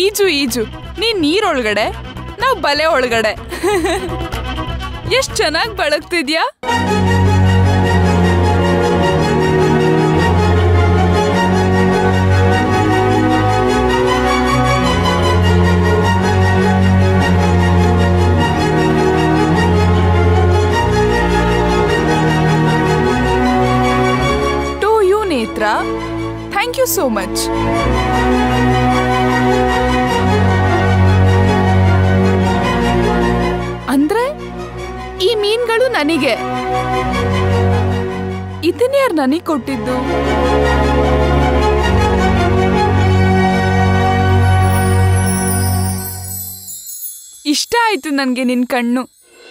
ಈಜು ಈಜು ನೀನ್ ನೀರೊಳಗಡೆ ನಾವ್ ಬಲೆ ಒಳಗಡೆ ಎಷ್ಟ್ ಚೆನ್ನಾಗ್ ಬಳಗ್ತಿದ್ಯಾ to you Netra thank you so much ಅಂದ್ರೆ ಈ ಮೀನ್ಗಳು ನನಗೆ ಇದನ್ನ ಯಾರು ನನಗೆ ಕೊಟ್ಟಿದ್ದು ಇಷ್ಟ ಆಯ್ತು ನನ್ಗೆ ನಿನ್ ಕಣ್ಣು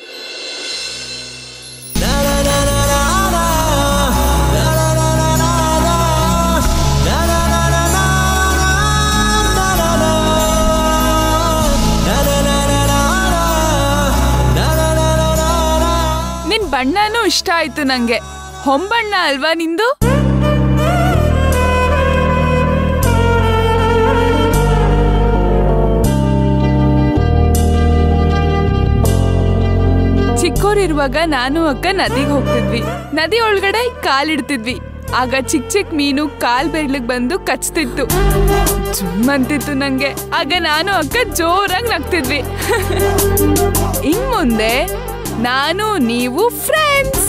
ನಿನ್ ಬಣ್ಣನೂ ಇಷ್ಟ ಆಯ್ತು ನಂಗೆ ಹೊಂಬಣ್ಣ ಅಲ್ವಾ ನಿಂದು ಚಿಕ್ಕೋರಿರುವಾಗ ನಾನು ಅಕ್ಕ ನದಿಗೆ ಹೋಗ್ತಿದ್ವಿ ನದಿ ಒಳಗಡೆ ಕಾಲಿಡ್ತಿದ್ವಿ ಆಗ ಚಿಕ್ಕ ಚಿಕ್ಕ ಮೀನು ಕಾಲ್ ಬೆರ್ಲಿಗ್ ಬಂದು ಕಚ್ತಿತ್ತು ಅಂತಿತ್ತು ನಂಗೆ ಆಗ ನಾನು ಅಕ್ಕ ಜೋರಾಗಿ ನಗ್ತಿದ್ವಿ ಇನ್ ಮುಂದೆ ನಾನು ನೀವು ಫ್ರೆಂಡ್ಸ್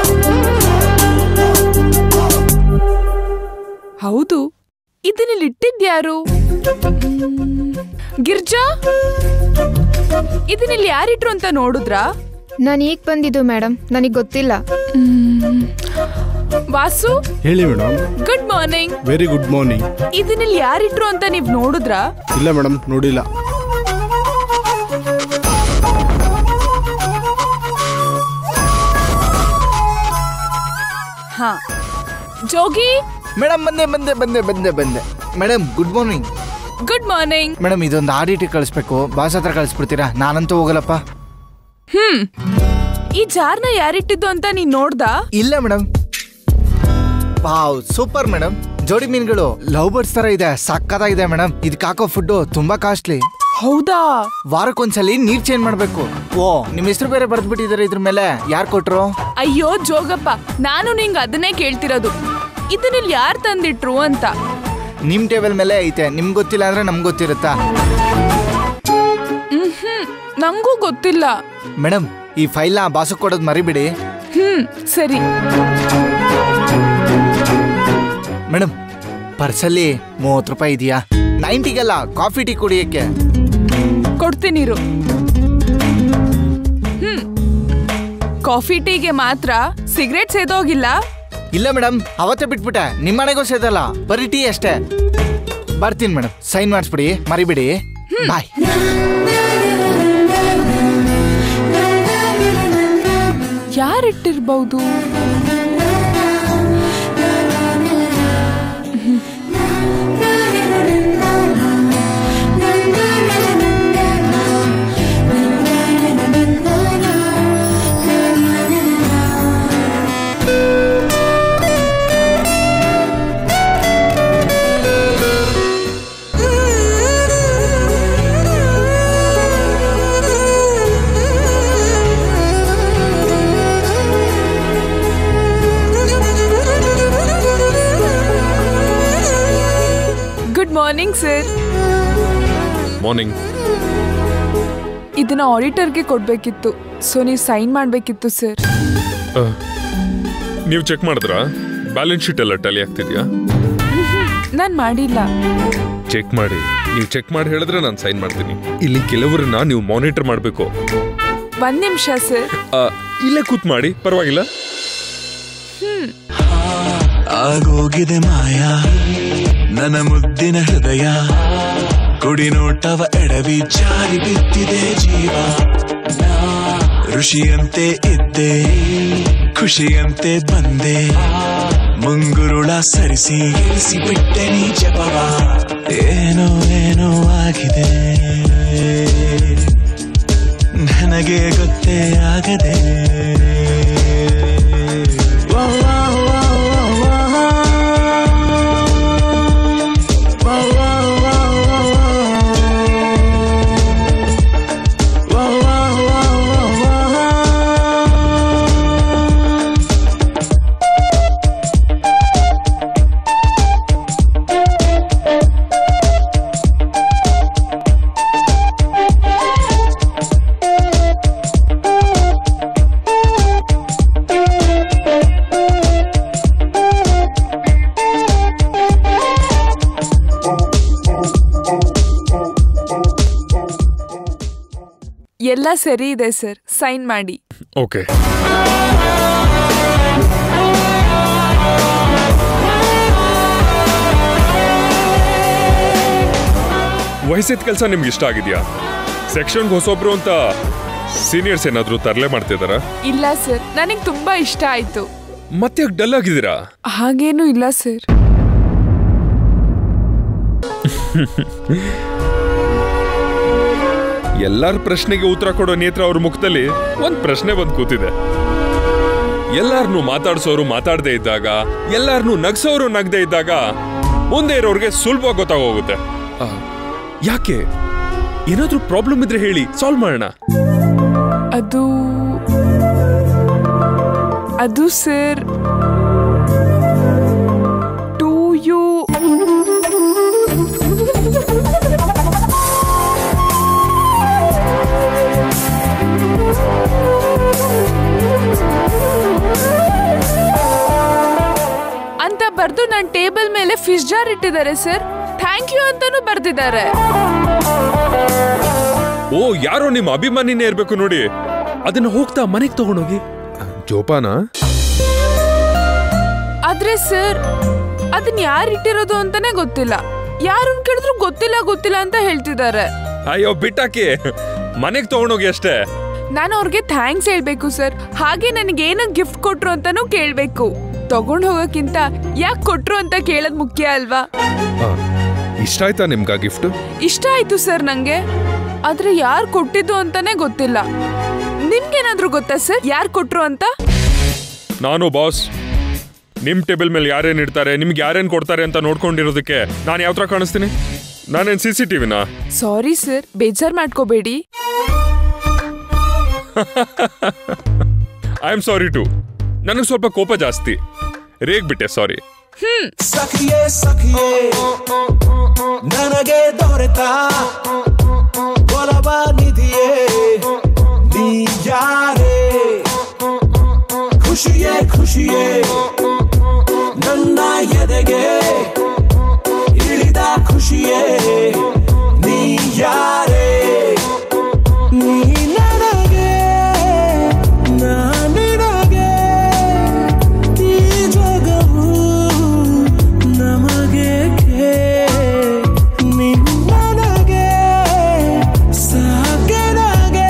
ಹೌದು ಇದನ್ನಿಲ್ಲಿ ಇಟ್ಟಿದ್ಯಾರು ಮ್, ಗಿರ್ಜಾ ಇದನ್ನಿಲ್ಲಿ ಯಾರಿಟ್ರು ಅಂತ ನೋಡುದ್ರಾ ನಾನು ಈಗ ಬಂದಿದ್ದು ಮೇಡಮ್ ನನಗೆ ಗೊತ್ತಿಲ್ಲ ಮ್, ವಾಸು ಹೇಳಿ madam good morning very good morning ಇದನ್ನಿಲ್ಲಿ ಯಾರಿಟ್ರು ಅಂತ ನೀವ್ ನೋಡುದ್ರಾ ಇಲ್ಲ ಮೇಡಮ್ ನೋಡಿಲ್ಲ ಹಾ ಜೋಗಿ ಮೇಡಮ್ ಬಂದೆ ಬಂದೆ ಬಂದೆ ಬಂದೆ ಬಂದೆ madam good morning good morning madam ಇದೊಂದು ಆಡಿಟಿ ಕಳಿಸ್ಬೇಕು ಬಾಸ್ ಹತ್ರ ಕಳಿಸ್ಬಿಡ್ತೀರಾ ನಾನಂತೂ ಹೋಗಲ್ಲಪ್ಪ ಹ್ಮ್ ಈ ಜಾರ್ನ ಯಾರಿಟ್ಟಿದ್ದು ಅಂತ ನೀನ್ ನೋಡ್ದಾ ಇಲ್ಲ ಮೇಡಮ್ ವಾವ್ ಸೂಪರ್ ಮೇಡಮ್ ಜೋಡಿ ಮೀನುಗಳು ಲವ್ ಬರ್ಡ್ಸ್ ತರ ಇದೆ ಸಕ್ಕತ್ತಾಗಿದೆ ಮೇಡಮ್ ಇದಕ್ಕೆ ಹಾಕೋ ಫುಡ್ಡು ತುಂಬಾ ಕಾಸ್ಟ್ಲಿ ಹೌದಾ ವಾರಕ್ಕೊಂದ್ಸಲಿ ನೀರ್ ಚೇಂಜ್ ಮಾಡ್ಬೇಕು ಓ ನಿಮ್ ಹೆಸರು ಬೇರೆ ಬರ್ದ್ಬಿಟ್ಟಿದ್ದಾರೆ ಇದ್ರ ಮೇಲೆ ಯಾರು ಕೊಟ್ರು ಅಯ್ಯೋ ಜೋಗಪ್ಪ ನಾನು ನಿಂಗ್ ಅದನ್ನೇ ಕೇಳ್ತಿರೋದು ಇದನ್ನಿಲ್ಲಿ ಯಾರ್ ತಂದಿಟ್ರು ಅಂತ ನಿಮ್ ಟೇಬಲ್ ಮೇಲೆ ಐತೆ ನಿಮ್ಗೆ ಗೊತ್ತಿಲ್ಲ ಅಂದ್ರೆ ನಮ್ಗೆ ಗೊತ್ತಿರುತ್ತಾ ಹ್ಮ್ ನಂಗೂ ಗೊತ್ತಿಲ್ಲ ಮೇಡಮ್ ಈ ಫೈಲ್ನ ಬಾಸಕ್ ಕೊಡೋದು ಮರಿಬಿಡಿ ಹ್ಮ್ ಸರಿ ಮೇಡಮ್ ಪರ್ಸಲ್ಲಿ ಮೂವತ್ತು ರೂಪಾಯಿ ಇದೆಯಾ ನೈಂಟಿಗೆಲ್ಲ ಕಾಫಿ ಟೀ ಕುಡಿಯಕ್ಕೆ ಕೊಡ್ತೀನಿರು ಹ್ಮ್ ಕಾಫಿ ಟೀಗೆ ಮಾತ್ರ ಸಿಗರೇಟ್ ಸೇದೋಗಿಲ್ಲ ಇಲ್ಲ ಮೇಡಮ್ ಅವತ್ತೇ ಬಿಟ್ಬಿಟ್ಟೆ ನಿಮ್ಮ ಮನೆಗೂ ಸೇದಲ್ಲ ಬರೀ ಟೀ ಅಷ್ಟೇ ಬರ್ತೀನಿ ಮೇಡಮ್ ಸೈನ್ ಮಾಡಿಸ್ಬಿಡಿ ಮರಿಬಿಡಿ ಬಾಯ್ ಯಾರಿಟ್ಟಿರ್ಬಹುದು ಗುಡ್ ಮಾರ್ನಿಂಗ್ ಸರ್ ಮಾರ್ನಿಂಗ್ ಇದನ್ನ ಆಡಿಟರ್ಗೆ ಕೊಡ್ಬೇಕಿತ್ತು ಸೊ ನೀವು ಸೈನ್ ಮಾಡ್ಬೇಕಿತ್ತು ಸರ್ ನೀವು ಚೆಕ್ ಮಾಡಿದ್ರಾ ಬ್ಯಾಲೆನ್ಸ್ ಶೀಟ್ ಎಲ್ಲ ಟ್ಯಾಲಿ ಆಗ್ತಿದ್ಯಾ ನಾನ್ ಮಾಡಿಲ್ಲ ಚೆಕ್ ಮಾಡಿ ನೀವು ಚೆಕ್ ಮಾಡಿ ಹೇಳಿದ್ರೆ ನಾನು ಸೈನ್ ಮಾಡ್ತೀನಿ ಇಲ್ಲಿ ಕೆಲವರನ್ನ ನೀವು ಮಾನಿಟರ್ ಮಾಡಬೇಕು ಒಂದ್ ನಿಮಿಷ ಸರ್ ಇಲ್ಲೇ ಕೂತ್ ಮಾಡಿ ಪರವಾಗಿಲ್ಲ ಆಗೋಗಿದೆ ಮಾಯ ನನ್ನ ಮುದ್ದಿನ ಹೃದಯ ಕುಡಿ ನೋಟವ ಎಡವಿ ಜಾರಿ ಬಿದ್ದಿದೆ ಜೀವ ಋಷಿಯಂತೆ ಇದ್ದೆ ಖುಷಿಯಂತೆ ಬಂದೆ ಮುಂಗುರುಳ ಸರಿಸಿ ಇಳಿಸಿ ಬಿಟ್ಟೆ ನೀ ಜಪವ ಏನೋ ಏನೋ ಆಗಿದೆ ನನಗೆ ಗೊತ್ತೇ ಆಗದೆ ವಾ, ವಾ, ವಾ, ವಾ, ವಾ. ವಾ, ವಾ, ವಾ, ವಾ, ವಾ. ಎಲ್ಲ ಸರಿ ಇದೆ ಸರ್ ಸೈನ್ ಮಾಡಿ ಓಕೆ ವಯಸ್ಸಿದ ಕೆಲಸ ನಿಮ್ಗೆ ಇಷ್ಟ ಆಗಿದ್ಯಾ ಸೆಕ್ಷನ್ಗೆ ಹೊಸೊಬ್ರು ಅಂತ ಸೀನಿಯರ್ಸ್ ಏನಾದರೂ ತರಲೆ ಮಾಡ್ತಿದಾರ ಇಲ್ಲ ಸರ್ ನನಗೆ ತುಂಬಾ ಇಷ್ಟ ಆಯ್ತು ಮತ್ತೆ ಡಲ್ ಆಗಿದ್ದೀರಾ ಹಾಗೇನೂ ಇಲ್ಲ ಸರ್ ಎಲ್ಲಾರ ಪ್ರಶ್ನೆಗೆ ಉತ್ತರ ಕೊಡೋ ನೇತ್ರ ಅವ್ರ ಮುಖದಲ್ಲಿ ಒಂದ್ ಪ್ರಶ್ನೆ ಬಂದ್ ಕೂತಿದೆ ಎಲ್ಲಾರನ್ನು ಮಾತಾಡ್ಸೋರು ಮಾತಾಡದೇ ಇದ್ದಾಗ ಎಲ್ಲಾರನ್ನು ನಗ್ಸೋರು ನಗ್ದೇ ಇದ್ದಾಗ ಮುಂದೆ ಇರೋರ್ಗೆ ಸುಲಭವಾಗಿ ಗೊತ್ತಾಗೋಗುತ್ತೆ ಆ, ಯಾಕೆ ಏನಾದ್ರೂ ಪ್ರಾಬ್ಲಮ್ ಇದ್ರೆ ಹೇಳಿ ಸಾಲ್ವ್ ಮಾಡೋಣ ಅದು ಅದು ಸರ್ ಟು ಯು ಅಂತ ಬರ್ದು ನನ್ನ ಟೇಬಲ್ ಮೇಲೆ ಫಿಶ್ ಜಾರ್ ಇಟ್ಟಿದ್ದಾರೆ ಸರ್ ಥ್ಯಾಂಕ್ ಯು ಅಂತಾನೂ ಬರ್ದಿದ್ದಾರೆ ಓ ಯಾರೋ ನಿಮ್ಮ ಅಭಿಮಾನಿನೇ ಇರ್ಬೇಕು ನೋಡಿ ಅದನ್ನ ಹೋಗ್ತಾ ಮನೆಗೆ ತಗೊಂಡೋಗಿ ಜೋಪಾನ ಆದ್ರೆ ಸರ್ ಅದನ್ನ ಯಾರು ಇಟ್ಟಿರೋದು ಅಂತಾನೆ ಗೊತ್ತಿಲ್ಲ ಯಾರನ್ನ ಕೇಳಿದ್ರು ಗೊತ್ತಿಲ್ಲ ಗೊತ್ತಿಲ್ಲ ಅಂತ ಹೇಳ್ತಿದ್ದಾರೆ ಅಯ್ಯೋ ಬಿಟ್ಟಾಕಿ ಮನೆಗೆ ತಗೊಂಡೋಗಿ ಅಷ್ಟೇ ನಾನು ಅವ್ರಿಗೆ ಥ್ಯಾಂಕ್ಸ್ ಹೇಳ್ಬೇಕು ಸರ್ ಹಾಗೆ ನನಗೆ ಏನಕ್ಕೆ ಗಿಫ್ಟ್ ಕೊಟ್ರು ಅಂತಾನೂ ಕೇಳ್ಬೇಕು ತಗೊಂಡ್ ಹೋಗೋಕ್ಕಿಂತ ಯಾಕೆ ಕೊಟ್ರು ಅಂತ ಕೇಳೋದ್ ಮುಖ್ಯ ಅಲ್ವಾ ಆ, ಇಷ್ಟ ಆಯ್ತಾ ನಿಮ್ಗ ಗಿಫ್ಟ್ ಇಷ್ಟ ಆಯ್ತು ಸರ್ ನಂಗೆ ಆದ್ರೆ ಯಾರು ಕೊಟ್ಟಿದ್ದು ಅಂತಾನೆ ಗೊತ್ತಿಲ್ಲ ನಿಮ್ಗೇನಾದ್ರೂ ಗೊತ್ತಾ ಸರ್ ಯಾರು ಕೊಟ್ರು ಅಂತ ನಾನು ಬಾಸ್ ನಿಮ್ ಟೇಬಲ್ ಮೇಲೆ ಯಾರೇನ್ ಇಡ್ತಾರೆ ನಿಮ್ಗೆ ಯಾರೇನ್ ಕೊಡ್ತಾರೆ ಅಂತ ನೋಡ್ಕೊಂಡಿರೋದಕ್ಕೆ ನಾನು ಯಾವ ತರ ಕಾಣಿಸ್ತೀನಿ ನಾನೇನ್ ಸಿ ಸಿ ಟಿವಿನಾ ಸಾರಿ ಸರ್ ಬೇಜಾರ್ ಮಾಡ್ಕೋಬೇಡಿ ಐ ಆಮ್ ಸಾರಿ ಟು ನನಗೆ ಸ್ವಲ್ಪ ಕೋಪ ಜಾಸ್ತಿ ರೇಗ್ಬಿಟ್ಟೆ ಸಾರಿ ಸಖಿಯೇ ಸಖಿಯೇ ನನಗೆ ದೊರೆತ ಒಲವ ನಿಧಿಯೇ ನೀ ಯಾರೇ ಖುಷಿಯೇ ಖುಷಿಯೇ ನನ್ನ ಎದೆಗೆ ಇಳಿದ ಖುಷಿಯೇ ನೀ ಯಾರೇ ನೀ ನನಗೆ ನಾ ನಿನಗೆ ಈ ಜಗವು ನಮಗೇಕೆ ನಿನ್ನನಗೆ ಸಾಕೆನಗೆ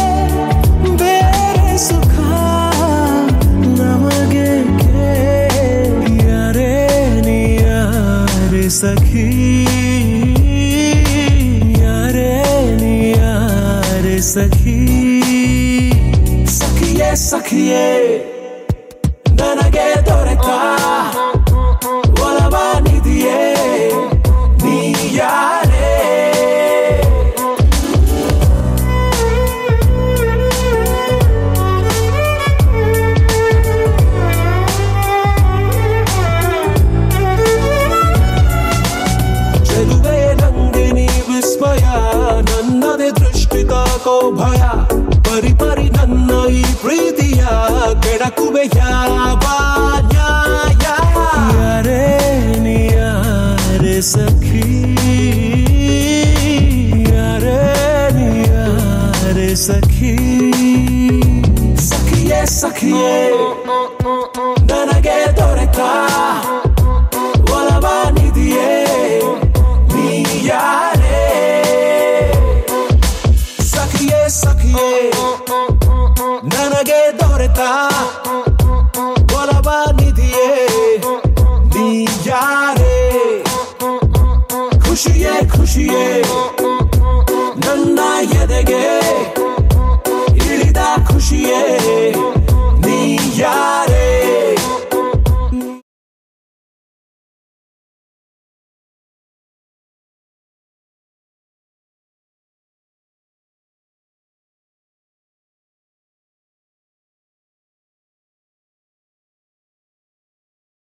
ಬೇರೆ ಸುಖ ನಮಗೇಕೆ ಯಾರೇ ನೀ ಯಾರೇ ಸಖಿ ಯಾರೇ ನೀ ಯಾರೇ ಸಖಿ ಸಖಿಯೇ ಸಖಿಯೇ ನನಗೆ ದೊರೆತ ಒಲವ ನಿಧಿಯೇ ನೀ ಯಾರೇ ಚೆಲುವೆ ನಂಗೆ ನೀ ವಿಸ್ಮಯ ನನ್ನದೇ ದೃಷ್ಟಿ ತಾಕೋ ಭಯ ಪರಿ ಪರಿ ನನ್ನ ಈ ಪ್ರೀತಿಯ ಕೆಡಕುವೆ ಯಾವ ನ್ಯಾಯ ಯಾರೇ ನೀ ಯಾರೇ ಸಖಿ ಯಾರೇ ನೀ ಯಾರೇ ಸಖಿ ಸಖಿಯೇ ಸಖಿಯೇ ನನಗೆ ದೊರೆತ ಒಲವ ನಿಧಿಯೇ ನೀ ಯಾರೇ ಸಖಿಯೇ ಸಖಿಯೇ ನನಗೆ ದೊರೆತ ಒಲವ ನಿಧಿಯೇ ನೀ ಯಾರೇ ಖುಷಿಯೇ ಖುಷಿಯೇ ನನ್ನ ಎದೆಗೆ